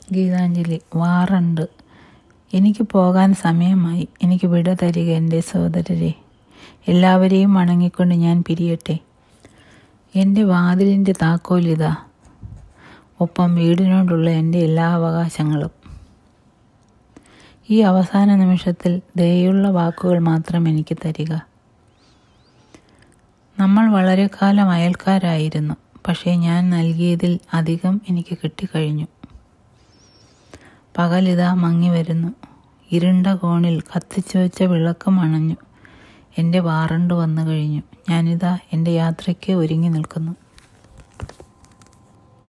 ഗീതാഞ്ജലി വാറുണ്ട് എനിക്ക് പോകാൻ സമയമായി എനിക്ക് വിട തരിക എൻ്റെ സോദരരെ എല്ലാവരെയും വണങ്ങിക്കൊണ്ട് ഞാൻ പിരിയട്ടെ എൻ്റെ വാതിലിൻ്റെ താക്കോലിതാ ഒപ്പം വീടിനോടുള്ള എൻ്റെ എല്ലാ അവകാശങ്ങളും ഈ അവസാന നിമിഷത്തിൽ ദയുള്ള വാക്കുകൾ മാത്രം എനിക്ക് തരിക നമ്മൾ വളരെ കാലം അയൽക്കാരായിരുന്നു പക്ഷേ ഞാൻ നൽകിയതിൽ അധികം എനിക്ക് കിട്ടിക്കഴിഞ്ഞു പകലിതാ മങ്ങി വരുന്നു ഇരുണ്ട കോണിൽ കത്തിച്ചു വെച്ച വിളക്കം അണഞ്ഞു എൻ്റെ വാറണ്ട് വന്നു കഴിഞ്ഞു ഞാനിതാ എൻ്റെ യാത്രയ്ക്ക് ഒരുങ്ങി നിൽക്കുന്നു